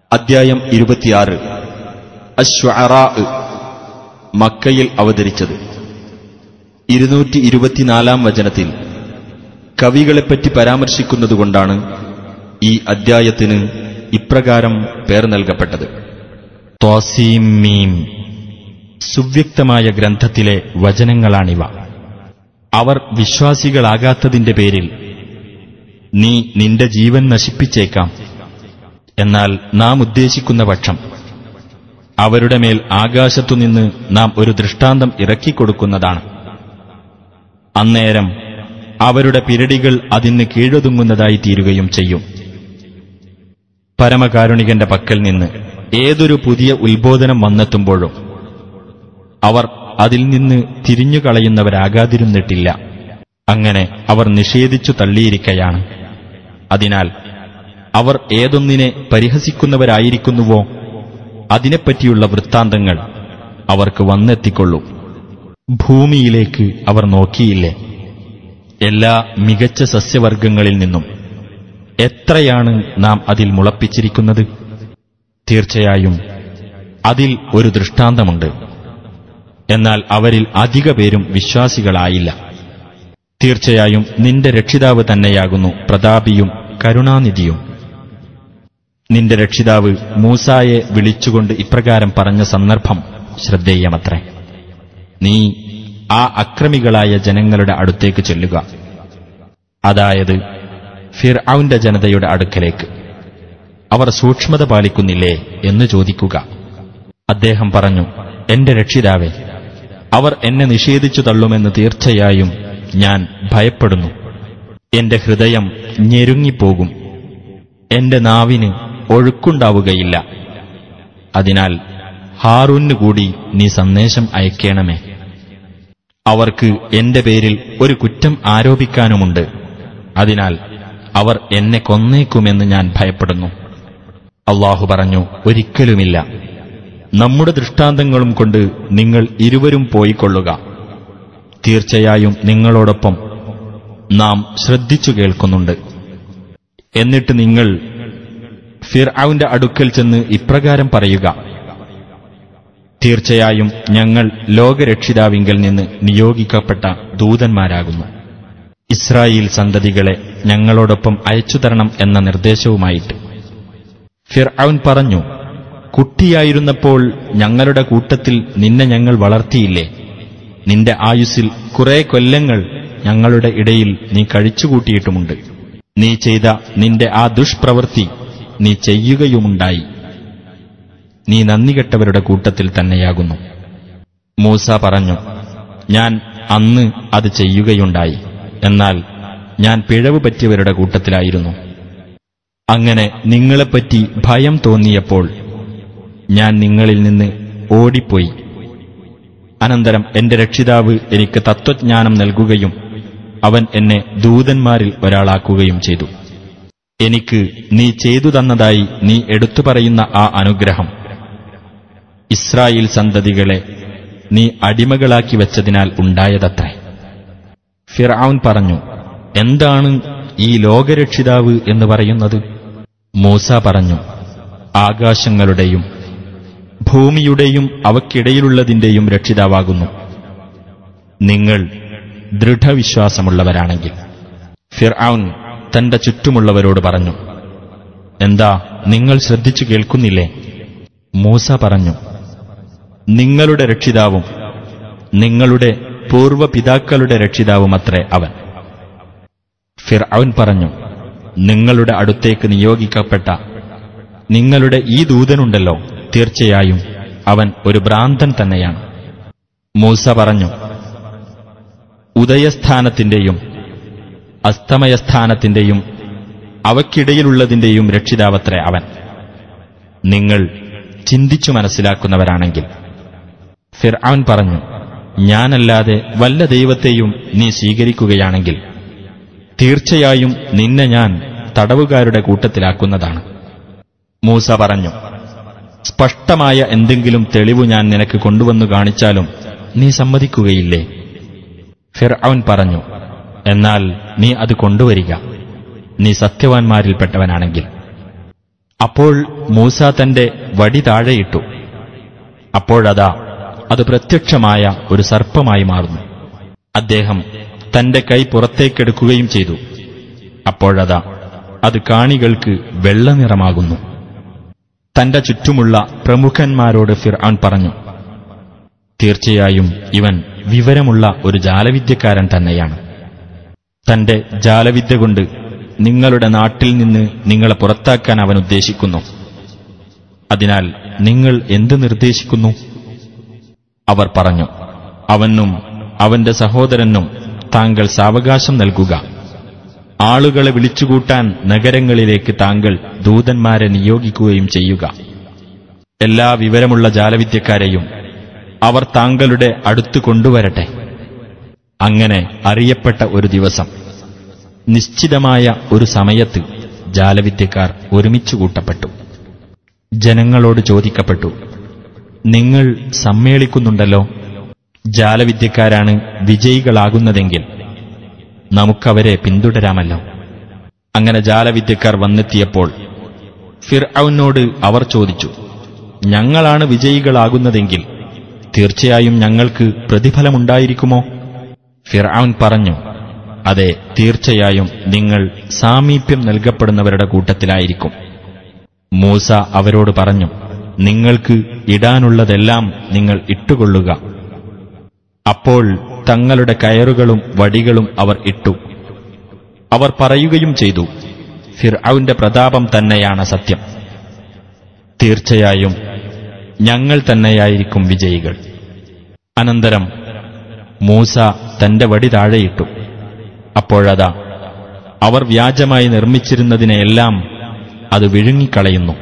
അദ്ധ്യായം ഇരുപത്തിയാറ് അശ്വഅറാ മക്കയിൽ അവതരിച്ചത് ഇരുന്നൂറ്റി ഇരുപത്തിനാലാം വചനത്തിൽ കവികളെപ്പറ്റി പരാമർശിക്കുന്നതുകൊണ്ടാണ് ഈ അദ്ധ്യായത്തിന് ഇപ്രകാരം പേർ നൽകപ്പെട്ടത് ത്വാസീം മീം സുവ്യക്തമായ ഗ്രന്ഥത്തിലെ വചനങ്ങളാണിവ അവർ വിശ്വാസികളാകാത്തതിന്റെ പേരിൽ നീ നിന്റെ ജീവൻ നശിപ്പിച്ചേക്കാം എന്നാൽ നാം ഉദ്ദേശിക്കുന്ന പക്ഷം അവരുടെ മേൽ ആകാശത്തുനിന്ന് നാം ഒരു ദൃഷ്ടാന്തം ഇറക്കിക്കൊടുക്കുന്നതാണ് അന്നേരം അവരുടെ പിരടികൾ അതിന് കീഴൊതുങ്ങുന്നതായി തീരുകയും ചെയ്യും പരമകാരുണികന്റെ പക്കൽ നിന്ന് ഏതൊരു പുതിയ ഉത്ബോധനം വന്നെത്തുമ്പോഴും അവർ അതിൽ നിന്ന് തിരിഞ്ഞുകളയുന്നവരാകാതിരുന്നിട്ടില്ല അങ്ങനെ അവർ നിഷേധിച്ചു തള്ളിയിരിക്കയാണ് അതിനാൽ അവർ ഏതൊന്നിനെ പരിഹസിക്കുന്നവരായിരിക്കുന്നുവോ അതിനെപ്പറ്റിയുള്ള വൃത്താന്തങ്ങൾ അവർക്ക് വന്നെത്തിക്കൊള്ളൂ ഭൂമിയിലേക്ക് അവർ നോക്കിയില്ലേ എല്ലാ മികച്ച സസ്യവർഗങ്ങളിൽ നിന്നും എത്രയാണ് നാം അതിൽ മുളപ്പിച്ചിരിക്കുന്നത് തീർച്ചയായും അതിൽ ഒരു ദൃഷ്ടാന്തമുണ്ട് എന്നാൽ അവരിൽ അധിക പേരും വിശ്വാസികളായില്ല തീർച്ചയായും നിന്റെ രക്ഷിതാവ് തന്നെയാകുന്നു പ്രതാപിയും കരുണാനിധിയും നിന്റെ രക്ഷിതാവ് മൂസായെ വിളിച്ചുകൊണ്ട് ഇപ്രകാരം പറഞ്ഞ സന്ദർഭം ശ്രദ്ധേയമത്രേ നീ ആ അക്രമികളായ ജനങ്ങളുടെ അടുത്തേക്ക് ചെല്ലുക അതായത് ഫിർ ജനതയുടെ അടുക്കലേക്ക് അവർ സൂക്ഷ്മത പാലിക്കുന്നില്ലേ എന്ന് ചോദിക്കുക അദ്ദേഹം പറഞ്ഞു എന്റെ രക്ഷിതാവേ അവർ എന്നെ നിഷേധിച്ചു തള്ളുമെന്ന് തീർച്ചയായും ഞാൻ ഭയപ്പെടുന്നു എന്റെ ഹൃദയം ഞെരുങ്ങിപ്പോകും എന്റെ നാവിന് ഒഴുക്കുണ്ടാവുകയില്ല അതിനാൽ ഹാറൂന് കൂടി നീ സന്ദേശം അയക്കണമേ അവർക്ക് എന്റെ പേരിൽ ഒരു കുറ്റം ആരോപിക്കാനുമുണ്ട് അതിനാൽ അവർ എന്നെ കൊന്നേക്കുമെന്ന് ഞാൻ ഭയപ്പെടുന്നു അള്ളാഹു പറഞ്ഞു ഒരിക്കലുമില്ല നമ്മുടെ ദൃഷ്ടാന്തങ്ങളും കൊണ്ട് നിങ്ങൾ ഇരുവരും പോയിക്കൊള്ളുക തീർച്ചയായും നിങ്ങളോടൊപ്പം നാം ശ്രദ്ധിച്ചു കേൾക്കുന്നുണ്ട് എന്നിട്ട് നിങ്ങൾ ഫിർഔന്റെ അടുക്കൽ ചെന്ന് ഇപ്രകാരം പറയുക തീർച്ചയായും ഞങ്ങൾ ലോകരക്ഷിതാവിങ്കൽ നിന്ന് നിയോഗിക്കപ്പെട്ട ദൂതന്മാരാകുന്നു ഇസ്രായേൽ സന്തതികളെ ഞങ്ങളോടൊപ്പം അയച്ചു തരണം എന്ന നിർദ്ദേശവുമായിട്ട് ഫിർഔൻ പറഞ്ഞു കുട്ടിയായിരുന്നപ്പോൾ ഞങ്ങളുടെ കൂട്ടത്തിൽ നിന്നെ ഞങ്ങൾ വളർത്തിയില്ലേ നിന്റെ ആയുസ്സിൽ കുറെ കൊല്ലങ്ങൾ ഞങ്ങളുടെ ഇടയിൽ നീ കഴിച്ചുകൂട്ടിയിട്ടുമുണ്ട് നീ ചെയ്ത നിന്റെ ആ ദുഷ്പ്രവൃത്തി നീ ചെയ്യുകയുമുണ്ടായി നീ നന്ദികെട്ടവരുടെ കൂട്ടത്തിൽ തന്നെയാകുന്നു മൂസ പറഞ്ഞു ഞാൻ അന്ന് അത് ചെയ്യുകയുണ്ടായി എന്നാൽ ഞാൻ പിഴവ് പറ്റിയവരുടെ കൂട്ടത്തിലായിരുന്നു അങ്ങനെ നിങ്ങളെപ്പറ്റി ഭയം തോന്നിയപ്പോൾ ഞാൻ നിങ്ങളിൽ നിന്ന് ഓടിപ്പോയി അനന്തരം എന്റെ രക്ഷിതാവ് എനിക്ക് തത്വജ്ഞാനം നൽകുകയും അവൻ എന്നെ ദൂതന്മാരിൽ ഒരാളാക്കുകയും ചെയ്തു എനിക്ക് നീ ചെയ്തു തന്നതായി നീ എടുത്തു പറയുന്ന ആ അനുഗ്രഹം ഇസ്രായേൽ സന്തതികളെ നീ അടിമകളാക്കി വച്ചതിനാൽ ഉണ്ടായതത്രേ ഫിർഔൻ പറഞ്ഞു എന്താണ് ഈ ലോകരക്ഷിതാവ് എന്ന് പറയുന്നത് മൂസ പറഞ്ഞു ആകാശങ്ങളുടെയും ഭൂമിയുടെയും അവക്കിടയിലുള്ളതിന്റെയും രക്ഷിതാവാകുന്നു നിങ്ങൾ ദൃഢവിശ്വാസമുള്ളവരാണെങ്കിൽ ഫിർഔൻ തന്റെ ചുറ്റുമുള്ളവരോട് പറഞ്ഞു എന്താ നിങ്ങൾ ശ്രദ്ധിച്ചു കേൾക്കുന്നില്ലേ മൂസ പറഞ്ഞു നിങ്ങളുടെ രക്ഷിതാവും നിങ്ങളുടെ പൂർവ്വപിതാക്കളുടെ രക്ഷിതാവുമത്രേ അവൻ ഫിർഔൻ പറഞ്ഞു നിങ്ങളുടെ അടുത്തേക്ക് നിയോഗിക്കപ്പെട്ട നിങ്ങളുടെ ഈ ദൂതനുണ്ടല്ലോ തീർച്ചയായും അവൻ ഒരു ഭ്രാന്തൻ തന്നെയാണ് മൂസ പറഞ്ഞു ഉദയസ്ഥാനത്തിന്റെയും അസ്തമയസ്ഥാനത്തിന്റെയും അവക്കിടയിലുള്ളതിന്റെയും രക്ഷിതാവത്രേ അവൻ നിങ്ങൾ ചിന്തിച്ചു മനസ്സിലാക്കുന്നവരാണെങ്കിൽ ഫിർആൻ പറഞ്ഞു ഞാനല്ലാതെ വല്ല ദൈവത്തെയും നീ സ്വീകരിക്കുകയാണെങ്കിൽ തീർച്ചയായും നിന്നെ ഞാൻ തടവുകാരുടെ കൂട്ടത്തിലാക്കുന്നതാണ് മൂസ പറഞ്ഞു സ്പഷ്ടമായ എന്തെങ്കിലും തെളിവ് ഞാൻ നിനക്ക് കൊണ്ടുവന്നു കാണിച്ചാലും നീ സമ്മതിക്കുകയില്ലേ ഫിർഔൻ പറഞ്ഞു എന്നാൽ നീ അത് കൊണ്ടുവരിക നീ സത്യവാൻമാരിൽപ്പെട്ടവനാണെങ്കിൽ അപ്പോൾ മൂസ തന്റെ വടി താഴെയിട്ടു അപ്പോഴതാ അത് പ്രത്യക്ഷമായ ഒരു സർപ്പമായി മാറുന്നു അദ്ദേഹം തന്റെ കൈ പുറത്തേക്കെടുക്കുകയും ചെയ്തു അപ്പോഴതാ അത് കാണികൾക്ക് വെള്ളനിറമാകുന്നു തന്റെ ചുറ്റുമുള്ള പ്രമുഖന്മാരോട് ഫിർആൻ പറഞ്ഞു തീർച്ചയായും ഇവൻ വിവരമുള്ള ഒരു ജാലവിദ്യക്കാരൻ തന്നെയാണ് തന്റെ ജാലവിദ്യ കൊണ്ട് നിങ്ങളുടെ നാട്ടിൽ നിന്ന് നിങ്ങളെ പുറത്താക്കാൻ അവൻ ഉദ്ദേശിക്കുന്നു അതിനാൽ നിങ്ങൾ എന്ത് നിർദ്ദേശിക്കുന്നു അവർ പറഞ്ഞു അവനും അവന്റെ സഹോദരനും താങ്കൾ സാവകാശം നൽകുക ആളുകളെ വിളിച്ചുകൂട്ടാൻ നഗരങ്ങളിലേക്ക് താങ്കൾ ദൂതന്മാരെ നിയോഗിക്കുകയും ചെയ്യുക എല്ലാ വിവരമുള്ള ജാലവിദ്യക്കാരെയും അവർ താങ്കളുടെ അടുത്ത് കൊണ്ടുവരട്ടെ അങ്ങനെ അറിയപ്പെട്ട ഒരു ദിവസം നിശ്ചിതമായ ഒരു സമയത്ത് ജാലവിദ്യക്കാർ ഒരുമിച്ചു കൂട്ടപ്പെട്ടു ജനങ്ങളോട് ചോദിക്കപ്പെട്ടു നിങ്ങൾ സമ്മേളിക്കുന്നുണ്ടല്ലോ ജാലവിദ്യക്കാരാണ് വിജയികളാകുന്നതെങ്കിൽ നമുക്കവരെ പിന്തുടരാമല്ലോ അങ്ങനെ ജാലവിദ്യക്കാർ വന്നെത്തിയപ്പോൾ ഫിർഔനോട് അവർ ചോദിച്ചു ഞങ്ങളാണ് വിജയികളാകുന്നതെങ്കിൽ തീർച്ചയായും ഞങ്ങൾക്ക് പ്രതിഫലമുണ്ടായിരിക്കുമോ ഫിർഔൻ പറഞ്ഞു അതെ തീർച്ചയായും നിങ്ങൾ സാമീപ്യം നൽകപ്പെടുന്നവരുടെ കൂട്ടത്തിലായിരിക്കും മൂസ അവരോട് പറഞ്ഞു നിങ്ങൾക്ക് ഇടാനുള്ളതെല്ലാം നിങ്ങൾ ഇട്ടുകൊള്ളുക അപ്പോൾ തങ്ങളുടെ കയറുകളും വടികളും അവർ ഇട്ടു അവർ പറയുകയും ചെയ്തു ഫിർഔന്റെ പ്രതാപം തന്നെയാണ് സത്യം തീർച്ചയായും ഞങ്ങൾ തന്നെയായിരിക്കും വിജയികൾ അനന്തരം മൂസ തന്റെ വടി താഴെയിട്ടു അപ്പോഴതാ അവർ വ്യാജമായി നിർമ്മിച്ചിരുന്നതിനെയെല്ലാം അത് വിഴുങ്ങിക്കളയുന്നു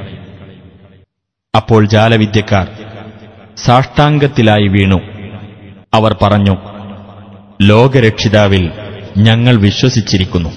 അപ്പോൾ ജാലവിദ്യക്കാർ സാഷ്ടാംഗത്തിലായി വീണു അവർ പറഞ്ഞു ലോകരക്ഷിതാവിൽ ഞങ്ങൾ വിശ്വസിച്ചിരിക്കുന്നു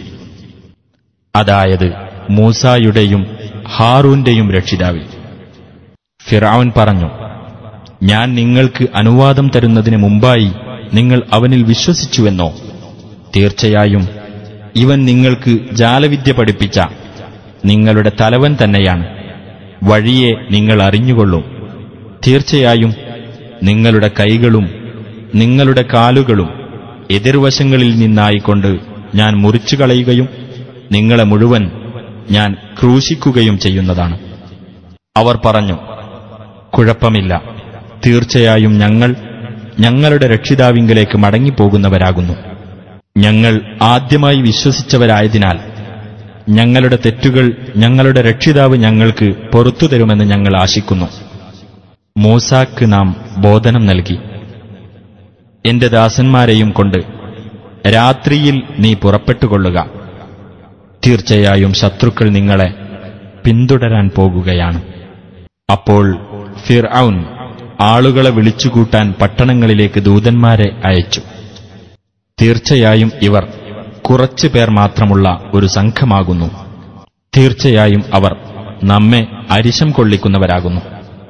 അതായത് മൂസായുടെയും ഹാറൂന്റെയും രക്ഷിതാവിൽ ഫിറൌൻ പറഞ്ഞു ഞാൻ നിങ്ങൾക്ക് അനുവാദം തരുന്നതിന് മുമ്പായി നിങ്ങൾ അവനിൽ വിശ്വസിച്ചുവെന്നോ തീർച്ചയായും ഇവൻ നിങ്ങൾക്ക് ജാലവിദ്യ പഠിപ്പിച്ച നിങ്ങളുടെ തലവൻ തന്നെയാണ് വഴിയെ നിങ്ങൾ അറിഞ്ഞുകൊള്ളൂ തീർച്ചയായും നിങ്ങളുടെ കൈകളും നിങ്ങളുടെ കാലുകളും എതിർവശങ്ങളിൽ നിന്നായിക്കൊണ്ട് ഞാൻ മുറിച്ചു കളയുകയും നിങ്ങളെ മുഴുവൻ ഞാൻ ക്രൂശിക്കുകയും ചെയ്യുന്നതാണ് അവർ പറഞ്ഞു കുഴപ്പമില്ല തീർച്ചയായും ഞങ്ങൾ ഞങ്ങളുടെ രക്ഷിതാവിങ്കലേക്ക് മടങ്ങിപ്പോകുന്നവരാകുന്നു ഞങ്ങൾ ആദ്യമായി വിശ്വസിച്ചവരായതിനാൽ ഞങ്ങളുടെ തെറ്റുകൾ ഞങ്ങളുടെ രക്ഷിതാവ് ഞങ്ങൾക്ക് പൊറത്തു തരുമെന്ന് ഞങ്ങൾ ആശിക്കുന്നു മൂസാക്ക് നാം ബോധനം നൽകി എന്റെ ദാസന്മാരെയും കൊണ്ട് രാത്രിയിൽ നീ പുറപ്പെട്ടുകൊള്ളുക തീർച്ചയായും ശത്രുക്കൾ നിങ്ങളെ പിന്തുടരാൻ പോകുകയാണ് അപ്പോൾ ഫിർ ഔൻ ആളുകളെ വിളിച്ചുകൂട്ടാൻ പട്ടണങ്ങളിലേക്ക് ദൂതന്മാരെ അയച്ചു തീർച്ചയായും ഇവർ കുറച്ചു പേർ മാത്രമുള്ള ഒരു സംഘമാകുന്നു തീർച്ചയായും അവർ നമ്മെ അരിശം കൊള്ളിക്കുന്നവരാകുന്നു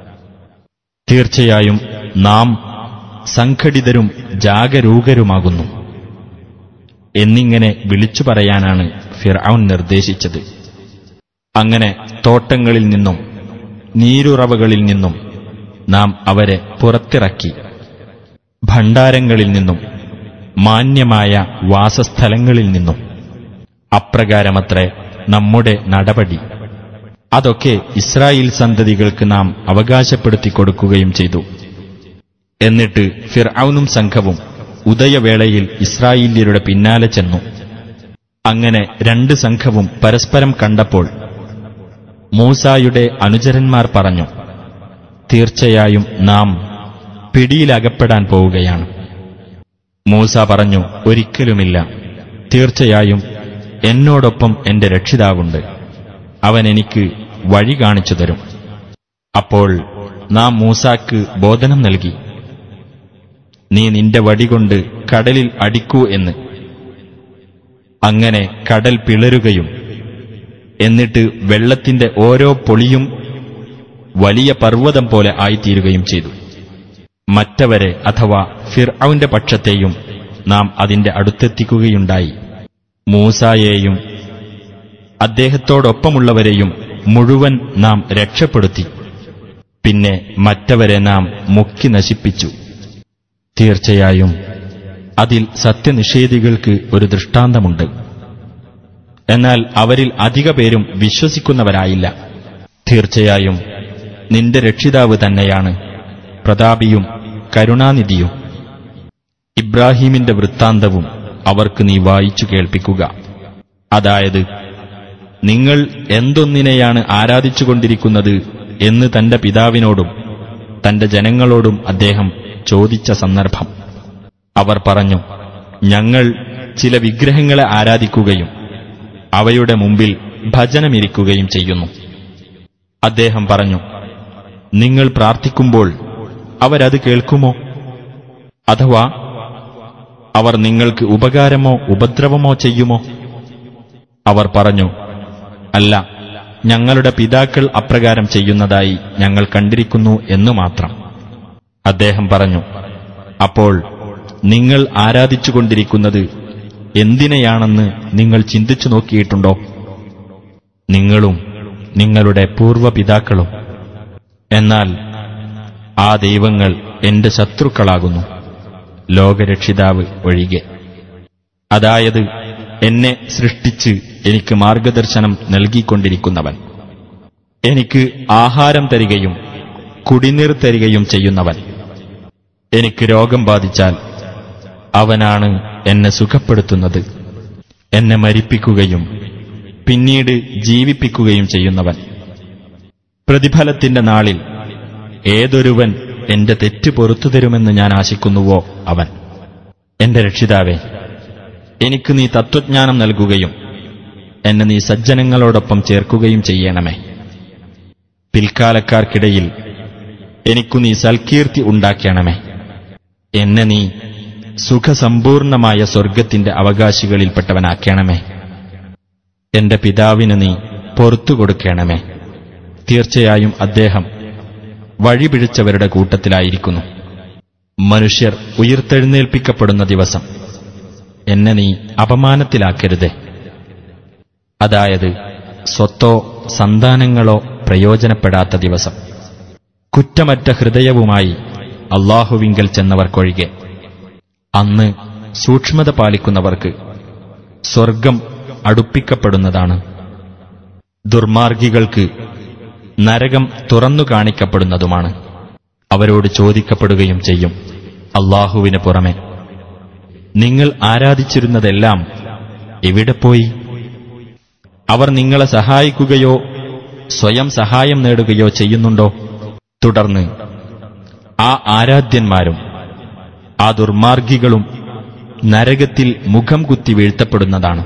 തീർച്ചയായും നാം സംഘടിതരും ജാഗരൂകരുമാകുന്നു എന്നിങ്ങനെ വിളിച്ചു പറയാനാണ് ഫിർഔൻ നിർദ്ദേശിച്ചത് അങ്ങനെ തോട്ടങ്ങളിൽ നിന്നും നീരുറവകളിൽ നിന്നും നാം അവരെ പുറത്തിറക്കി ഭണ്ഡാരങ്ങളിൽ നിന്നും മാന്യമായ വാസസ്ഥലങ്ങളിൽ നിന്നും അപ്രകാരമത്രേ നമ്മുടെ നടപടി അതൊക്കെ ഇസ്രായേൽ സന്തതികൾക്ക് നാം അവകാശപ്പെടുത്തി കൊടുക്കുകയും ചെയ്തു എന്നിട്ട് ഫിർഔനും സംഘവും ഉദയവേളയിൽ ഇസ്രായേല്യരുടെ പിന്നാലെ ചെന്നു അങ്ങനെ രണ്ട് സംഘവും പരസ്പരം കണ്ടപ്പോൾ മൂസായുടെ അനുചരന്മാർ പറഞ്ഞു തീർച്ചയായും നാം പിടിയിലകപ്പെടാൻ പോവുകയാണ് മൂസ പറഞ്ഞു ഒരിക്കലുമില്ല തീർച്ചയായും എന്നോടൊപ്പം എന്റെ രക്ഷിതാവുണ്ട് അവൻ എനിക്ക് വഴി കാണിച്ചു തരും അപ്പോൾ നാം മൂസാക്ക് ബോധനം നൽകി നീ നിന്റെ വടികൊണ്ട് കടലിൽ അടിക്കൂ എന്ന് അങ്ങനെ കടൽ പിളരുകയും എന്നിട്ട് വെള്ളത്തിന്റെ ഓരോ പൊളിയും വലിയ പർവ്വതം പോലെ ആയിത്തീരുകയും ചെയ്തു മറ്റവരെ അഥവാ ഫിർഔന്റെ പക്ഷത്തെയും നാം അതിന്റെ അടുത്തെത്തിക്കുകയുണ്ടായി മൂസായെയും അദ്ദേഹത്തോടൊപ്പമുള്ളവരെയും മുഴുവൻ നാം രക്ഷപ്പെടുത്തി പിന്നെ മറ്റവരെ നാം മുക്കി നശിപ്പിച്ചു തീർച്ചയായും അതിൽ സത്യനിഷേധികൾക്ക് ഒരു ദൃഷ്ടാന്തമുണ്ട് എന്നാൽ അവരിൽ അധിക പേരും വിശ്വസിക്കുന്നവരായില്ല തീർച്ചയായും നിന്റെ രക്ഷിതാവ് തന്നെയാണ് പ്രതാപിയും കരുണാനിധിയും ഇബ്രാഹീമിന്റെ വൃത്താന്തവും അവർക്ക് നീ വായിച്ചു കേൾപ്പിക്കുക അതായത് നിങ്ങൾ എന്തൊന്നിനെയാണ് ആരാധിച്ചുകൊണ്ടിരിക്കുന്നത് എന്ന് തന്റെ പിതാവിനോടും തന്റെ ജനങ്ങളോടും അദ്ദേഹം ചോദിച്ച സന്ദർഭം അവർ പറഞ്ഞു ഞങ്ങൾ ചില വിഗ്രഹങ്ങളെ ആരാധിക്കുകയും അവയുടെ മുമ്പിൽ ഭജനമിരിക്കുകയും ചെയ്യുന്നു അദ്ദേഹം പറഞ്ഞു നിങ്ങൾ പ്രാർത്ഥിക്കുമ്പോൾ അവരത് കേൾക്കുമോ അഥവാ അവർ നിങ്ങൾക്ക് ഉപകാരമോ ഉപദ്രവമോ ചെയ്യുമോ അവർ പറഞ്ഞു അല്ല ഞങ്ങളുടെ പിതാക്കൾ അപ്രകാരം ചെയ്യുന്നതായി ഞങ്ങൾ കണ്ടിരിക്കുന്നു എന്നു മാത്രം അദ്ദേഹം പറഞ്ഞു അപ്പോൾ നിങ്ങൾ ആരാധിച്ചുകൊണ്ടിരിക്കുന്നത് എന്തിനെയാണെന്ന് നിങ്ങൾ ചിന്തിച്ചു നോക്കിയിട്ടുണ്ടോ നിങ്ങളും നിങ്ങളുടെ പൂർവ്വപിതാക്കളും എന്നാൽ ആ ദൈവങ്ങൾ എന്റെ ശത്രുക്കളാകുന്നു ലോകരക്ഷിതാവ് ഒഴികെ അതായത് എന്നെ സൃഷ്ടിച്ച് എനിക്ക് മാർഗദർശനം നൽകിക്കൊണ്ടിരിക്കുന്നവൻ എനിക്ക് ആഹാരം തരികയും കുടിനീർ തരികയും ചെയ്യുന്നവൻ എനിക്ക് രോഗം ബാധിച്ചാൽ അവനാണ് എന്നെ സുഖപ്പെടുത്തുന്നത് എന്നെ മരിപ്പിക്കുകയും പിന്നീട് ജീവിപ്പിക്കുകയും ചെയ്യുന്നവൻ പ്രതിഫലത്തിന്റെ നാളിൽ ഏതൊരുവൻ എന്റെ തെറ്റ് പൊറത്തു തരുമെന്ന് ഞാൻ ആശിക്കുന്നുവോ അവൻ എന്റെ രക്ഷിതാവേ എനിക്ക് നീ തത്വജ്ഞാനം നൽകുകയും എന്നെ നീ സജ്ജനങ്ങളോടൊപ്പം ചേർക്കുകയും ചെയ്യണമേ പിൽക്കാലക്കാർക്കിടയിൽ എനിക്കു നീ സൽകീർത്തി ഉണ്ടാക്കണമേ എന്നെ നീ സുഖസമ്പൂർണമായ സ്വർഗത്തിന്റെ അവകാശികളിൽപ്പെട്ടവനാക്കണമേ എന്റെ പിതാവിന് നീ പൊറത്തു കൊടുക്കണമേ തീർച്ചയായും അദ്ദേഹം വഴിപിഴച്ചവരുടെ കൂട്ടത്തിലായിരിക്കുന്നു മനുഷ്യർ ഉയർത്തെഴുന്നേൽപ്പിക്കപ്പെടുന്ന ദിവസം എന്നെ നീ അപമാനത്തിലാക്കരുതേ അതായത് സ്വത്തോ സന്താനങ്ങളോ പ്രയോജനപ്പെടാത്ത ദിവസം കുറ്റമറ്റ ഹൃദയവുമായി അള്ളാഹുവിങ്കൽ ചെന്നവർക്കൊഴികെ അന്ന് സൂക്ഷ്മത പാലിക്കുന്നവർക്ക് സ്വർഗം അടുപ്പിക്കപ്പെടുന്നതാണ് ദുർമാർഗികൾക്ക് നരകം തുറന്നു കാണിക്കപ്പെടുന്നതുമാണ് അവരോട് ചോദിക്കപ്പെടുകയും ചെയ്യും അള്ളാഹുവിന് പുറമെ നിങ്ങൾ ആരാധിച്ചിരുന്നതെല്ലാം എവിടെ പോയി അവർ നിങ്ങളെ സഹായിക്കുകയോ സ്വയം സഹായം നേടുകയോ ചെയ്യുന്നുണ്ടോ തുടർന്ന് ആ ആരാധ്യന്മാരും ആ ദുർമാർഗികളും നരകത്തിൽ മുഖം കുത്തി വീഴ്ത്തപ്പെടുന്നതാണ്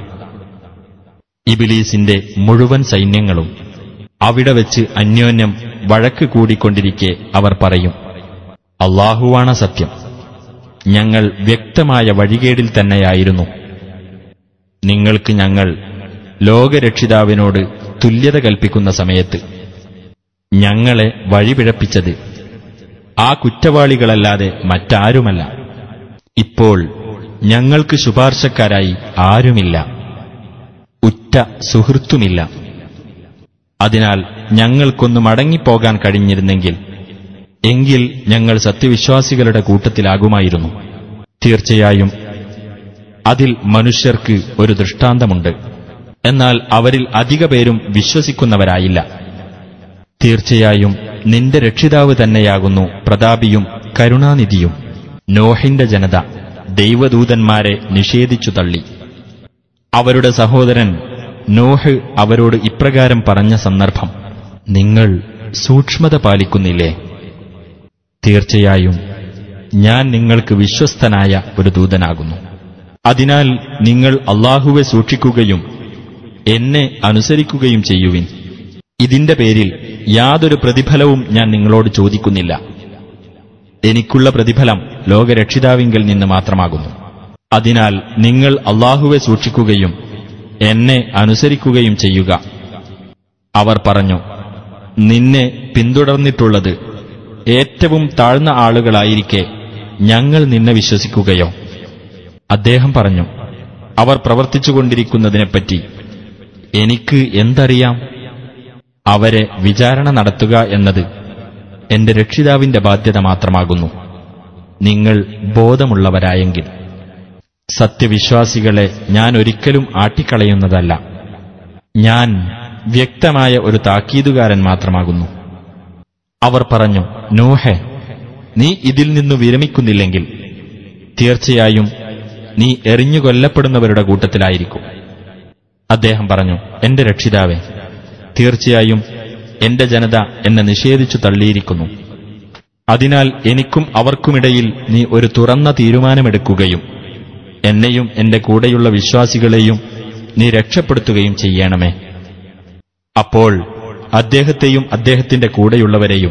ഇബിലീസിന്റെ മുഴുവൻ സൈന്യങ്ങളും അവിടെ വെച്ച് അന്യോന്യം വഴക്ക് കൂടിക്കൊണ്ടിരിക്കെ അവർ പറയും അള്ളാഹുവാണ് സത്യം ഞങ്ങൾ വ്യക്തമായ വഴികേടിൽ തന്നെയായിരുന്നു നിങ്ങൾക്ക് ഞങ്ങൾ ലോകരക്ഷിതാവിനോട് തുല്യത കൽപ്പിക്കുന്ന സമയത്ത് ഞങ്ങളെ വഴിപിഴപ്പിച്ചത് ആ കുറ്റവാളികളല്ലാതെ മറ്റാരുമല്ല ഇപ്പോൾ ഞങ്ങൾക്ക് ശുപാർശക്കാരായി ആരുമില്ല ഉറ്റ സുഹൃത്തുമില്ല അതിനാൽ ഞങ്ങൾക്കൊന്ന് മടങ്ങിപ്പോകാൻ കഴിഞ്ഞിരുന്നെങ്കിൽ എങ്കിൽ ഞങ്ങൾ സത്യവിശ്വാസികളുടെ കൂട്ടത്തിലാകുമായിരുന്നു തീർച്ചയായും അതിൽ മനുഷ്യർക്ക് ഒരു ദൃഷ്ടാന്തമുണ്ട് എന്നാൽ അവരിൽ അധിക പേരും വിശ്വസിക്കുന്നവരായില്ല തീർച്ചയായും നിന്റെ രക്ഷിതാവ് തന്നെയാകുന്നു പ്രതാപിയും കരുണാനിധിയും നോഹിന്റെ ജനത ദൈവദൂതന്മാരെ നിഷേധിച്ചു തള്ളി അവരുടെ സഹോദരൻ നോഹ് അവരോട് ഇപ്രകാരം പറഞ്ഞ സന്ദർഭം നിങ്ങൾ സൂക്ഷ്മത പാലിക്കുന്നില്ലേ തീർച്ചയായും ഞാൻ നിങ്ങൾക്ക് വിശ്വസ്തനായ ഒരു ദൂതനാകുന്നു അതിനാൽ നിങ്ങൾ അള്ളാഹുവെ സൂക്ഷിക്കുകയും എന്നെ അനുസരിക്കുകയും ചെയ്യുവിൻ ഇതിന്റെ പേരിൽ യാതൊരു പ്രതിഫലവും ഞാൻ നിങ്ങളോട് ചോദിക്കുന്നില്ല എനിക്കുള്ള പ്രതിഫലം ലോകരക്ഷിതാവിങ്കൽ നിന്ന് മാത്രമാകുന്നു അതിനാൽ നിങ്ങൾ അള്ളാഹുവെ സൂക്ഷിക്കുകയും എന്നെ അനുസരിക്കുകയും ചെയ്യുക അവർ പറഞ്ഞു നിന്നെ പിന്തുടർന്നിട്ടുള്ളത് ഏറ്റവും താഴ്ന്ന ആളുകളായിരിക്കെ ഞങ്ങൾ നിന്നെ വിശ്വസിക്കുകയോ അദ്ദേഹം പറഞ്ഞു അവർ പ്രവർത്തിച്ചുകൊണ്ടിരിക്കുന്നതിനെപ്പറ്റി എനിക്ക് എന്തറിയാം അവരെ വിചാരണ നടത്തുക എന്നത് എന്റെ രക്ഷിതാവിന്റെ ബാധ്യത മാത്രമാകുന്നു നിങ്ങൾ ബോധമുള്ളവരായെങ്കിൽ സത്യവിശ്വാസികളെ ഞാൻ ഒരിക്കലും ആട്ടിക്കളയുന്നതല്ല ഞാൻ വ്യക്തമായ ഒരു താക്കീതുകാരൻ മാത്രമാകുന്നു അവർ പറഞ്ഞു നൂഹെ നീ ഇതിൽ നിന്നു വിരമിക്കുന്നില്ലെങ്കിൽ തീർച്ചയായും നീ എറിഞ്ഞു കൊല്ലപ്പെടുന്നവരുടെ കൂട്ടത്തിലായിരിക്കും അദ്ദേഹം പറഞ്ഞു എന്റെ രക്ഷിതാവേ തീർച്ചയായും എന്റെ ജനത എന്നെ നിഷേധിച്ചു തള്ളിയിരിക്കുന്നു അതിനാൽ എനിക്കും അവർക്കുമിടയിൽ നീ ഒരു തുറന്ന തീരുമാനമെടുക്കുകയും എന്നെയും എന്റെ കൂടെയുള്ള വിശ്വാസികളെയും നീ രക്ഷപ്പെടുത്തുകയും ചെയ്യണമേ അപ്പോൾ അദ്ദേഹത്തെയും അദ്ദേഹത്തിന്റെ കൂടെയുള്ളവരെയും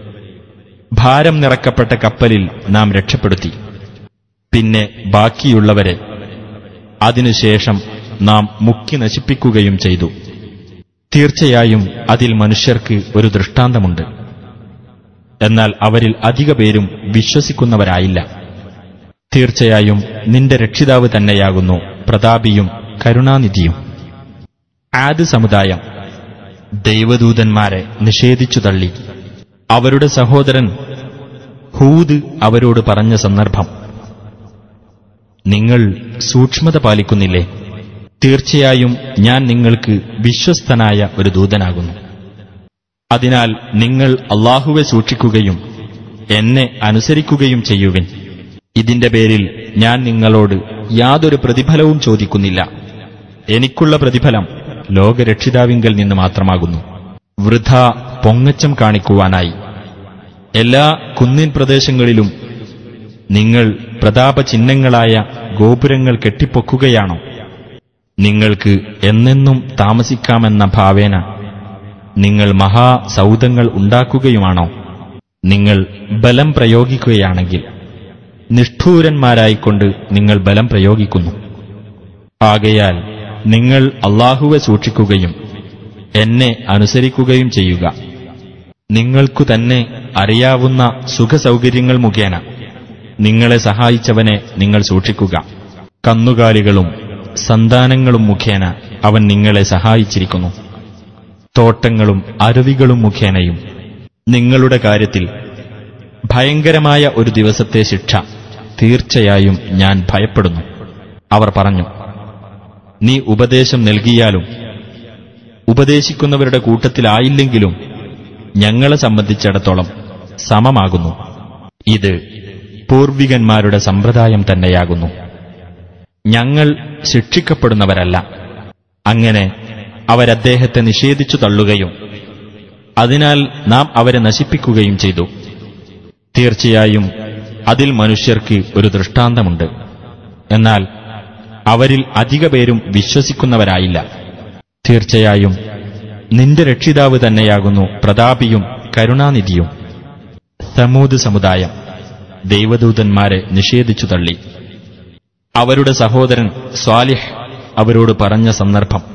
ഭാരം നിറക്കപ്പെട്ട കപ്പലിൽ നാം രക്ഷപ്പെടുത്തി പിന്നെ ബാക്കിയുള്ളവരെ അതിനുശേഷം നാം മുക്കി നശിപ്പിക്കുകയും ചെയ്തു തീർച്ചയായും അതിൽ മനുഷ്യർക്ക് ഒരു ദൃഷ്ടാന്തമുണ്ട് എന്നാൽ അവരിൽ അധിക പേരും വിശ്വസിക്കുന്നവരായില്ല തീർച്ചയായും നിന്റെ രക്ഷിതാവ് തന്നെയാകുന്നു പ്രതാപിയും കരുണാനിധിയും ആദ് സമുദായം ദൈവദൂതന്മാരെ നിഷേധിച്ചു തള്ളി അവരുടെ സഹോദരൻ ഹൂദ് അവരോട് പറഞ്ഞ സന്ദർഭം നിങ്ങൾ സൂക്ഷ്മത പാലിക്കുന്നില്ലേ തീർച്ചയായും ഞാൻ നിങ്ങൾക്ക് വിശ്വസ്തനായ ഒരു ദൂതനാകുന്നു അതിനാൽ നിങ്ങൾ അള്ളാഹുവെ സൂക്ഷിക്കുകയും എന്നെ അനുസരിക്കുകയും ചെയ്യുവിൻ ഇതിന്റെ പേരിൽ ഞാൻ നിങ്ങളോട് യാതൊരു പ്രതിഫലവും ചോദിക്കുന്നില്ല എനിക്കുള്ള പ്രതിഫലം ലോകരക്ഷിതാവിങ്കൽ നിന്ന് മാത്രമാകുന്നു വൃഥ പൊങ്ങച്ചം കാണിക്കുവാനായി എല്ലാ കുന്നിൻ പ്രദേശങ്ങളിലും നിങ്ങൾ പ്രതാപചിഹ്നങ്ങളായ ഗോപുരങ്ങൾ കെട്ടിപ്പൊക്കുകയാണോ നിങ്ങൾക്ക് എന്നെന്നും താമസിക്കാമെന്ന ഭാവേന നിങ്ങൾ മഹാസൗധങ്ങൾ ഉണ്ടാക്കുകയുമാണോ നിങ്ങൾ ബലം പ്രയോഗിക്കുകയാണെങ്കിൽ നിഷ്ഠൂരന്മാരായിക്കൊണ്ട് നിങ്ങൾ ബലം പ്രയോഗിക്കുന്നു ആകയാൽ നിങ്ങൾ അള്ളാഹുവെ സൂക്ഷിക്കുകയും എന്നെ അനുസരിക്കുകയും ചെയ്യുക നിങ്ങൾക്കു തന്നെ അറിയാവുന്ന സുഖസൗകര്യങ്ങൾ മുഖേന നിങ്ങളെ സഹായിച്ചവനെ നിങ്ങൾ സൂക്ഷിക്കുക കന്നുകാലികളും സന്താനങ്ങളും മുഖേന അവൻ നിങ്ങളെ സഹായിച്ചിരിക്കുന്നു തോട്ടങ്ങളും അരുവികളും മുഖേനയും നിങ്ങളുടെ കാര്യത്തിൽ ഭയങ്കരമായ ഒരു ദിവസത്തെ ശിക്ഷ തീർച്ചയായും ഞാൻ ഭയപ്പെടുന്നു അവർ പറഞ്ഞു നീ ഉപദേശം നൽകിയാലും ഉപദേശിക്കുന്നവരുടെ കൂട്ടത്തിലായില്ലെങ്കിലും ഞങ്ങളെ സംബന്ധിച്ചിടത്തോളം സമമാകുന്നു ഇത് പൂർവികന്മാരുടെ സമ്പ്രദായം തന്നെയാകുന്നു ഞങ്ങൾ ശിക്ഷിക്കപ്പെടുന്നവരല്ല അങ്ങനെ അവരദ്ദേഹത്തെ നിഷേധിച്ചു തള്ളുകയും അതിനാൽ നാം അവരെ നശിപ്പിക്കുകയും ചെയ്തു തീർച്ചയായും അതിൽ മനുഷ്യർക്ക് ഒരു ദൃഷ്ടാന്തമുണ്ട് എന്നാൽ അവരിൽ അധിക പേരും വിശ്വസിക്കുന്നവരായില്ല തീർച്ചയായും നിന്റെ രക്ഷിതാവ് തന്നെയാകുന്നു പ്രതാപിയും കരുണാനിധിയും സമൂത് സമുദായം ദൈവദൂതന്മാരെ നിഷേധിച്ചു തള്ളി അവരുടെ സഹോദരൻ സ്വാലിഹ് അവരോട് പറഞ്ഞ സന്ദർഭം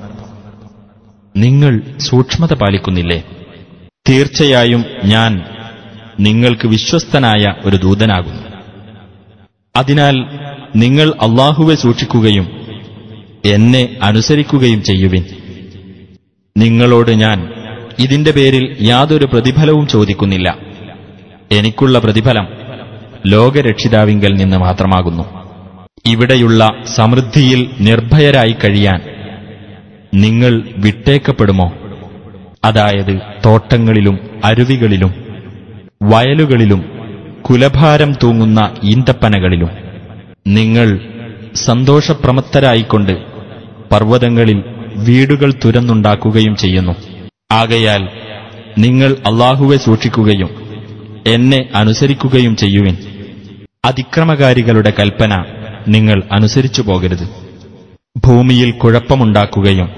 നിങ്ങൾ സൂക്ഷ്മത പാലിക്കുന്നില്ലേ തീർച്ചയായും ഞാൻ നിങ്ങൾക്ക് വിശ്വസ്തനായ ഒരു ദൂതനാകുന്നു അതിനാൽ നിങ്ങൾ അള്ളാഹുവെ സൂക്ഷിക്കുകയും എന്നെ അനുസരിക്കുകയും ചെയ്യുവിൻ നിങ്ങളോട് ഞാൻ ഇതിന്റെ പേരിൽ യാതൊരു പ്രതിഫലവും ചോദിക്കുന്നില്ല എനിക്കുള്ള പ്രതിഫലം ലോകരക്ഷിതാവിങ്കൽ നിന്ന് മാത്രമാകുന്നു ഇവിടെയുള്ള സമൃദ്ധിയിൽ നിർഭയരായി കഴിയാൻ നിങ്ങൾ വിട്ടേക്കപ്പെടുമോ അതായത് തോട്ടങ്ങളിലും അരുവികളിലും വയലുകളിലും കുലഭാരം തൂങ്ങുന്ന ഈന്തപ്പനകളിലും നിങ്ങൾ സന്തോഷപ്രമത്തരായിക്കൊണ്ട് പർവ്വതങ്ങളിൽ വീടുകൾ തുരന്നുണ്ടാക്കുകയും ചെയ്യുന്നു ആകയാൽ നിങ്ങൾ അള്ളാഹുവെ സൂക്ഷിക്കുകയും എന്നെ അനുസരിക്കുകയും ചെയ്യുവിൻ അതിക്രമകാരികളുടെ കൽപ്പന നിങ്ങൾ അനുസരിച്ചു പോകരുത് ഭൂമിയിൽ കുഴപ്പമുണ്ടാക്കുകയും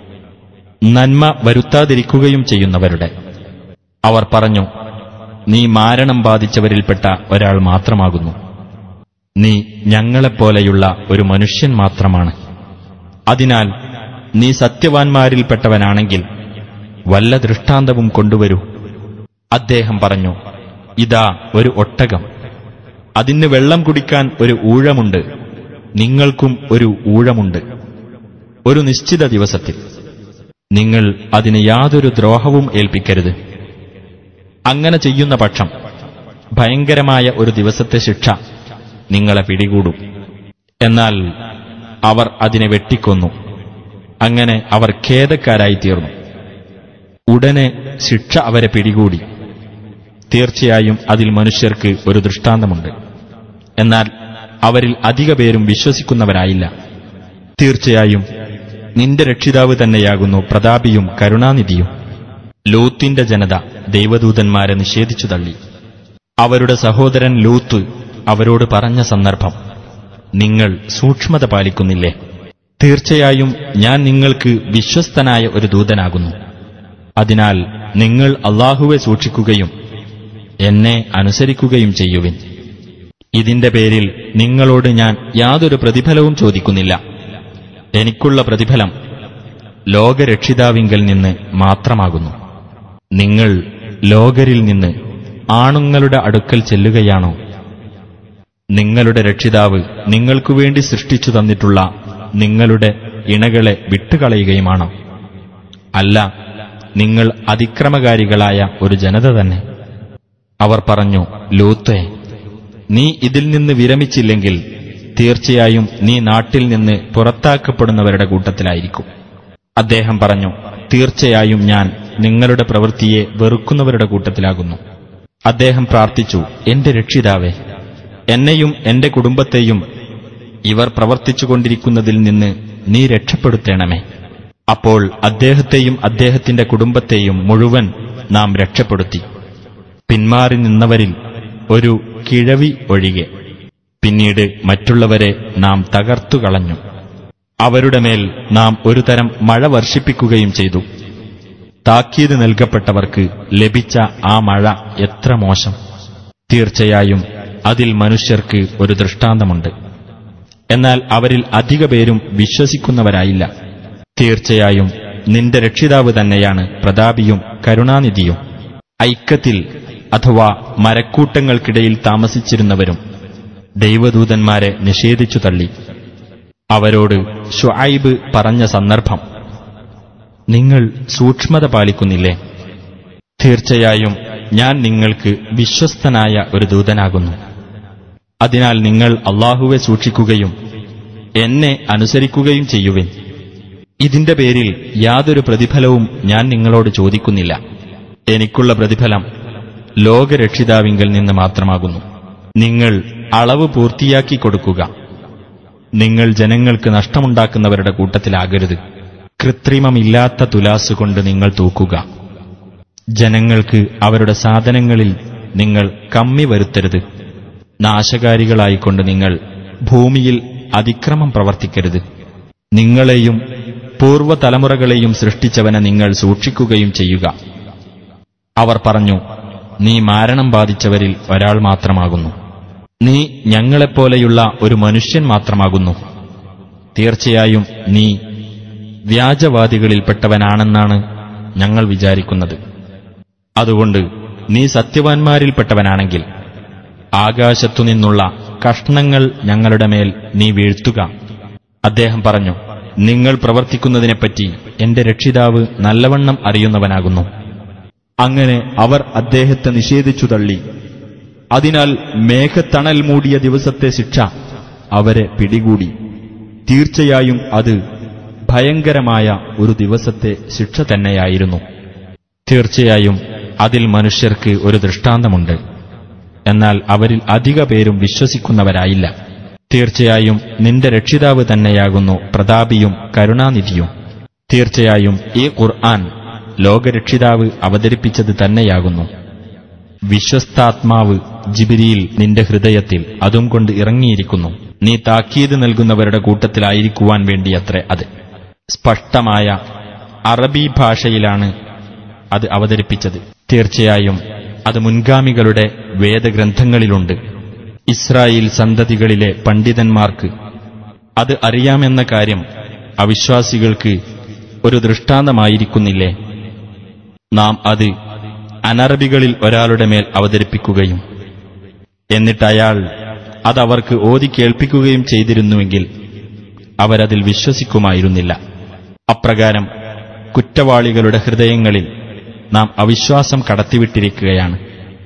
നന്മ വരുത്താതിരിക്കുകയും ചെയ്യുന്നവരുടെ അവർ പറഞ്ഞു നീ മാരണം ബാധിച്ചവരിൽപ്പെട്ട ഒരാൾ മാത്രമാകുന്നു നീ ഞങ്ങളെപ്പോലെയുള്ള ഒരു മനുഷ്യൻ മാത്രമാണ് അതിനാൽ നീ സത്യവാൻമാരിൽപ്പെട്ടവനാണെങ്കിൽ വല്ല ദൃഷ്ടാന്തവും കൊണ്ടുവരൂ അദ്ദേഹം പറഞ്ഞു ഇതാ ഒരു ഒട്ടകം അതിന് വെള്ളം കുടിക്കാൻ ഒരു ഊഴമുണ്ട് നിങ്ങൾക്കും ഒരു ഊഴമുണ്ട് ഒരു നിശ്ചിത ദിവസത്തിൽ നിങ്ങൾ അതിന് യാതൊരു ദ്രോഹവും ഏൽപ്പിക്കരുത് അങ്ങനെ ചെയ്യുന്ന പക്ഷം ഭയങ്കരമായ ഒരു ദിവസത്തെ ശിക്ഷ നിങ്ങളെ പിടികൂടും എന്നാൽ അവർ അതിനെ വെട്ടിക്കൊന്നു അങ്ങനെ അവർ ഖേദക്കാരായിത്തീർന്നു ഉടനെ ശിക്ഷ അവരെ പിടികൂടി തീർച്ചയായും അതിൽ മനുഷ്യർക്ക് ഒരു ദൃഷ്ടാന്തമുണ്ട് എന്നാൽ അവരിൽ അധിക പേരും വിശ്വസിക്കുന്നവരായില്ല തീർച്ചയായും നിന്റെ രക്ഷിതാവ് തന്നെയാകുന്നു പ്രതാപിയും കരുണാനിധിയും ലൂത്തിന്റെ ജനത ദൈവദൂതന്മാരെ നിഷേധിച്ചു തള്ളി അവരുടെ സഹോദരൻ ലൂത്ത് അവരോട് പറഞ്ഞ സന്ദർഭം നിങ്ങൾ സൂക്ഷ്മത പാലിക്കുന്നില്ലേ തീർച്ചയായും ഞാൻ നിങ്ങൾക്ക് വിശ്വസ്തനായ ഒരു ദൂതനാകുന്നു അതിനാൽ നിങ്ങൾ അള്ളാഹുവെ സൂക്ഷിക്കുകയും എന്നെ അനുസരിക്കുകയും ചെയ്യുവിൻ ഇതിന്റെ പേരിൽ നിങ്ങളോട് ഞാൻ യാതൊരു പ്രതിഫലവും ചോദിക്കുന്നില്ല എനിക്കുള്ള പ്രതിഫലം ലോകരക്ഷിതാവിങ്കൽ നിന്ന് മാത്രമാകുന്നു നിങ്ങൾ ലോകരിൽ നിന്ന് ആണുങ്ങളുടെ അടുക്കൽ ചെല്ലുകയാണോ നിങ്ങളുടെ രക്ഷിതാവ് നിങ്ങൾക്കു വേണ്ടി സൃഷ്ടിച്ചു തന്നിട്ടുള്ള നിങ്ങളുടെ ഇണകളെ വിട്ടുകളയുകയുമാണോ അല്ല നിങ്ങൾ അതിക്രമകാരികളായ ഒരു ജനത തന്നെ അവർ പറഞ്ഞു ലൂത്തേ നീ ഇതിൽ നിന്ന് വിരമിച്ചില്ലെങ്കിൽ തീർച്ചയായും നീ നാട്ടിൽ നിന്ന് പുറത്താക്കപ്പെടുന്നവരുടെ കൂട്ടത്തിലായിരിക്കും അദ്ദേഹം പറഞ്ഞു തീർച്ചയായും ഞാൻ നിങ്ങളുടെ പ്രവൃത്തിയെ വെറുക്കുന്നവരുടെ കൂട്ടത്തിലാകുന്നു അദ്ദേഹം പ്രാർത്ഥിച്ചു എന്റെ രക്ഷിതാവേ എന്നെയും എന്റെ കുടുംബത്തെയും ഇവർ പ്രവർത്തിച്ചുകൊണ്ടിരിക്കുന്നതിൽ നിന്ന് നീ രക്ഷപ്പെടുത്തേണമേ അപ്പോൾ അദ്ദേഹത്തെയും അദ്ദേഹത്തിന്റെ കുടുംബത്തെയും മുഴുവൻ നാം രക്ഷപ്പെടുത്തി പിന്മാറി നിന്നവരിൽ ഒരു കിഴവി ഒഴികെ പിന്നീട് മറ്റുള്ളവരെ നാം തകർത്തുകളഞ്ഞു അവരുടെ മേൽ നാം ഒരു തരം മഴ വർഷിപ്പിക്കുകയും ചെയ്തു താക്കീത് നൽകപ്പെട്ടവർക്ക് ലഭിച്ച ആ മഴ എത്ര മോശം തീർച്ചയായും അതിൽ മനുഷ്യർക്ക് ഒരു ദൃഷ്ടാന്തമുണ്ട് എന്നാൽ അവരിൽ അധിക പേരും വിശ്വസിക്കുന്നവരായില്ല തീർച്ചയായും നിന്റെ രക്ഷിതാവ് തന്നെയാണ് പ്രതാപിയും കരുണാനിധിയും ഐക്യത്തിൽ അഥവാ മരക്കൂട്ടങ്ങൾക്കിടയിൽ താമസിച്ചിരുന്നവരും ദൈവദൂതന്മാരെ നിഷേധിച്ചു തള്ളി അവരോട് ഷുഐബ് പറഞ്ഞ സന്ദർഭം നിങ്ങൾ സൂക്ഷ്മത പാലിക്കുന്നില്ലേ തീർച്ചയായും ഞാൻ നിങ്ങൾക്ക് വിശ്വസ്തനായ ഒരു ദൂതനാകുന്നു അതിനാൽ നിങ്ങൾ അള്ളാഹുവെ സൂക്ഷിക്കുകയും എന്നെ അനുസരിക്കുകയും ചെയ്യുവിൻ ഇതിന്റെ പേരിൽ യാതൊരു പ്രതിഫലവും ഞാൻ നിങ്ങളോട് ചോദിക്കുന്നില്ല എനിക്കുള്ള പ്രതിഫലം ലോകരക്ഷിതാവിങ്കൽ നിന്ന് മാത്രമാകുന്നു നിങ്ങൾ അളവ് പൂർത്തിയാക്കി കൊടുക്കുക നിങ്ങൾ ജനങ്ങൾക്ക് നഷ്ടമുണ്ടാക്കുന്നവരുടെ കൂട്ടത്തിലാകരുത് കൃത്രിമമില്ലാത്ത തുലാസ് കൊണ്ട് നിങ്ങൾ തൂക്കുക ജനങ്ങൾക്ക് അവരുടെ സാധനങ്ങളിൽ നിങ്ങൾ കമ്മി വരുത്തരുത് നാശകാരികളായിക്കൊണ്ട് നിങ്ങൾ ഭൂമിയിൽ അതിക്രമം പ്രവർത്തിക്കരുത് നിങ്ങളെയും പൂർവ്വതലമുറകളെയും സൃഷ്ടിച്ചവനെ നിങ്ങൾ സൂക്ഷിക്കുകയും ചെയ്യുക അവർ പറഞ്ഞു നീ മാരണം ബാധിച്ചവരിൽ ഒരാൾ മാത്രമാകുന്നു നീ ഞങ്ങളെപ്പോലെയുള്ള ഒരു മനുഷ്യൻ മാത്രമാകുന്നു തീർച്ചയായും നീ വ്യാജവാദികളിൽപ്പെട്ടവനാണെന്നാണ് ഞങ്ങൾ വിചാരിക്കുന്നത് അതുകൊണ്ട് നീ സത്യവാൻമാരിൽപ്പെട്ടവനാണെങ്കിൽ ആകാശത്തുനിന്നുള്ള കഷ്ണങ്ങൾ ഞങ്ങളുടെ മേൽ നീ വീഴ്ത്തുക അദ്ദേഹം പറഞ്ഞു നിങ്ങൾ പ്രവർത്തിക്കുന്നതിനെപ്പറ്റി എന്റെ രക്ഷിതാവ് നല്ലവണ്ണം അറിയുന്നവനാകുന്നു അങ്ങനെ അവർ അദ്ദേഹത്തെ നിഷേധിച്ചു തള്ളി അതിനാൽ മേഘത്തണൽ മൂടിയ ദിവസത്തെ ശിക്ഷ അവരെ പിടികൂടി തീർച്ചയായും അത് ഭയങ്കരമായ ഒരു ദിവസത്തെ ശിക്ഷ തന്നെയായിരുന്നു തീർച്ചയായും അതിൽ മനുഷ്യർക്ക് ഒരു ദൃഷ്ടാന്തമുണ്ട് എന്നാൽ അവരിൽ അധിക പേരും വിശ്വസിക്കുന്നവരായില്ല തീർച്ചയായും നിന്റെ രക്ഷിതാവ് തന്നെയാകുന്നു പ്രതാപിയും കരുണാനിധിയും തീർച്ചയായും ഈ ഖുർആൻ ലോകരക്ഷിതാവ് അവതരിപ്പിച്ചത് തന്നെയാകുന്നു വിശ്വസ്താത്മാവ് ജിബിരിയിൽ നിന്റെ ഹൃദയത്തിൽ അതും കൊണ്ട് ഇറങ്ങിയിരിക്കുന്നു നീ താക്കീത് നൽകുന്നവരുടെ കൂട്ടത്തിലായിരിക്കുവാൻ വേണ്ടിയത്രേ അത് സ്പഷ്ടമായ അറബി ഭാഷയിലാണ് അത് അവതരിപ്പിച്ചത് തീർച്ചയായും അത് മുൻഗാമികളുടെ വേദഗ്രന്ഥങ്ങളിലുണ്ട് ഇസ്രായേൽ സന്തതികളിലെ പണ്ഡിതന്മാർക്ക് അത് അറിയാമെന്ന കാര്യം അവിശ്വാസികൾക്ക് ഒരു ദൃഷ്ടാന്തമായിരിക്കുന്നില്ലേ നാം അത് അനറബികളിൽ ഒരാളുടെ മേൽ അവതരിപ്പിക്കുകയും എന്നിട്ട് അയാൾ അതവർക്ക് ഓതി കേൾപ്പിക്കുകയും ചെയ്തിരുന്നുവെങ്കിൽ അവരതിൽ വിശ്വസിക്കുമായിരുന്നില്ല അപ്രകാരം കുറ്റവാളികളുടെ ഹൃദയങ്ങളിൽ നാം അവിശ്വാസം കടത്തിവിട്ടിരിക്കുകയാണ്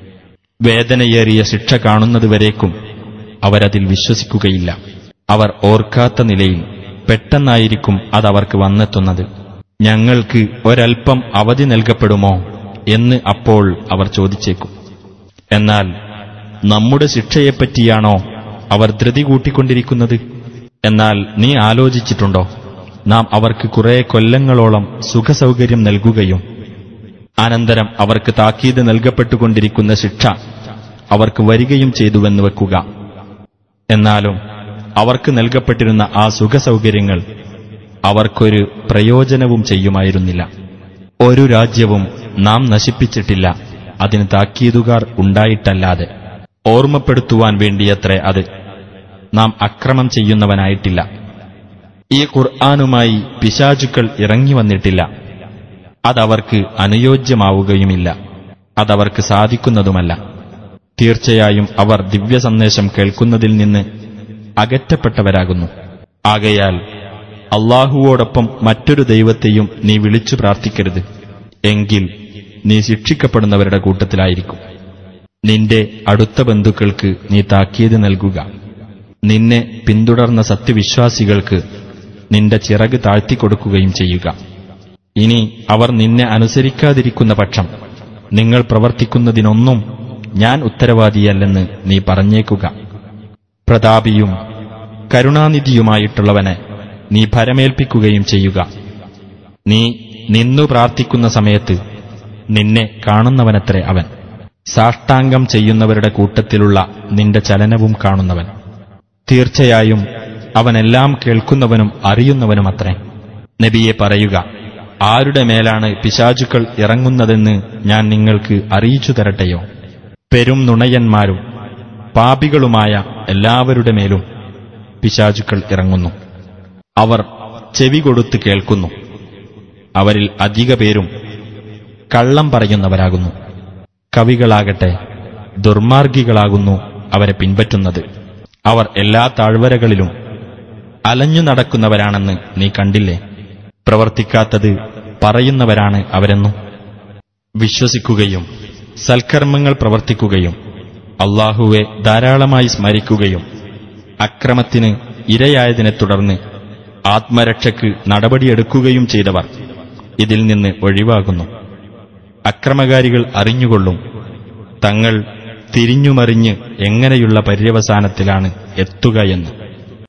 വേദനയേറിയ ശിക്ഷ കാണുന്നതുവരേക്കും അവരതിൽ വിശ്വസിക്കുകയില്ല അവർ ഓർക്കാത്ത നിലയിൽ പെട്ടെന്നായിരിക്കും അതവർക്ക് വന്നെത്തുന്നത് ഞങ്ങൾക്ക് ഒരൽപ്പം അവധി നൽകപ്പെടുമോ എന്ന് അപ്പോൾ അവർ ചോദിച്ചേക്കും എന്നാൽ നമ്മുടെ ശിക്ഷയെപ്പറ്റിയാണോ അവർ ധൃതി കൂട്ടിക്കൊണ്ടിരിക്കുന്നത് എന്നാൽ നീ ആലോചിച്ചിട്ടുണ്ടോ നാം അവർക്ക് കുറെ കൊല്ലങ്ങളോളം സുഖസൗകര്യം നൽകുകയും അനന്തരം അവർക്ക് താക്കീത് നൽകപ്പെട്ടുകൊണ്ടിരിക്കുന്ന ശിക്ഷ അവർക്ക് വരികയും ചെയ്തുവെന്ന് വെക്കുക എന്നാലും അവർക്ക് നൽകപ്പെട്ടിരുന്ന ആ സുഖസൗകര്യങ്ങൾ അവർക്കൊരു പ്രയോജനവും ചെയ്യുമായിരുന്നില്ല ഒരു രാജ്യവും നാം നശിപ്പിച്ചിട്ടില്ല അതിന് താക്കീതുകാർ ഉണ്ടായിട്ടല്ലാതെ ഓർമ്മപ്പെടുത്തുവാൻ വേണ്ടിയത്രേ അത് നാം അക്രമം ചെയ്യുന്നവനായിട്ടില്ല ഈ ഖുർആാനുമായി പിശാചുക്കൾ ഇറങ്ങി വന്നിട്ടില്ല അതവർക്ക് അനുയോജ്യമാവുകയുമില്ല അതവർക്ക് സാധിക്കുന്നതുമല്ല തീർച്ചയായും അവർ ദിവ്യ സന്ദേശം കേൾക്കുന്നതിൽ നിന്ന് അകറ്റപ്പെട്ടവരാകുന്നു ആകയാൽ അള്ളാഹുവോടൊപ്പം മറ്റൊരു ദൈവത്തെയും നീ വിളിച്ചു പ്രാർത്ഥിക്കരുത് എങ്കിൽ നീ ശിക്ഷിക്കപ്പെടുന്നവരുടെ കൂട്ടത്തിലായിരിക്കും നിന്റെ അടുത്ത ബന്ധുക്കൾക്ക് നീ താക്കീത് നൽകുക നിന്നെ പിന്തുടർന്ന സത്യവിശ്വാസികൾക്ക് നിന്റെ ചിറക് താഴ്ത്തിക്കൊടുക്കുകയും ചെയ്യുക ഇനി അവർ നിന്നെ അനുസരിക്കാതിരിക്കുന്ന പക്ഷം നിങ്ങൾ പ്രവർത്തിക്കുന്നതിനൊന്നും ഞാൻ ഉത്തരവാദിയല്ലെന്ന് നീ പറഞ്ഞേക്കുക പ്രതാപിയും കരുണാനിധിയുമായിട്ടുള്ളവനെ നീ ഭരമേൽപ്പിക്കുകയും ചെയ്യുക നീ നിന്നു പ്രാർത്ഥിക്കുന്ന സമയത്ത് നിന്നെ കാണുന്നവനത്രേ അവൻ സാഷ്ടാംഗം ചെയ്യുന്നവരുടെ കൂട്ടത്തിലുള്ള നിന്റെ ചലനവും കാണുന്നവൻ തീർച്ചയായും അവനെല്ലാം കേൾക്കുന്നവനും അറിയുന്നവനുമത്രേ നബിയെ പറയുക ആരുടെ മേലാണ് പിശാചുക്കൾ ഇറങ്ങുന്നതെന്ന് ഞാൻ നിങ്ങൾക്ക് അറിയിച്ചു തരട്ടെയോ പെരും നുണയന്മാരും പാപികളുമായ എല്ലാവരുടെ മേലും പിശാചുക്കൾ ഇറങ്ങുന്നു അവർ ചെവി കൊടുത്ത് കേൾക്കുന്നു അവരിൽ അധിക പേരും കള്ളം പറയുന്നവരാകുന്നു കവികളാകട്ടെ ദുർമാർഗികളാകുന്നു അവരെ പിൻപറ്റുന്നത് അവർ എല്ലാ താഴ്വരകളിലും അലഞ്ഞു നടക്കുന്നവരാണെന്ന് നീ കണ്ടില്ലേ പ്രവർത്തിക്കാത്തത് പറയുന്നവരാണ് അവരെന്നും വിശ്വസിക്കുകയും സൽക്കർമ്മങ്ങൾ പ്രവർത്തിക്കുകയും അള്ളാഹുവെ ധാരാളമായി സ്മരിക്കുകയും അക്രമത്തിന് ഇരയായതിനെ തുടർന്ന് ആത്മരക്ഷയ്ക്ക് നടപടിയെടുക്കുകയും ചെയ്തവർ ഇതിൽ നിന്ന് ഒഴിവാകുന്നു അക്രമകാരികൾ അറിഞ്ഞുകൊള്ളും തങ്ങൾ തിരിഞ്ഞുമറിഞ്ഞ് എങ്ങനെയുള്ള പര്യവസാനത്തിലാണ് എത്തുകയെന്ന്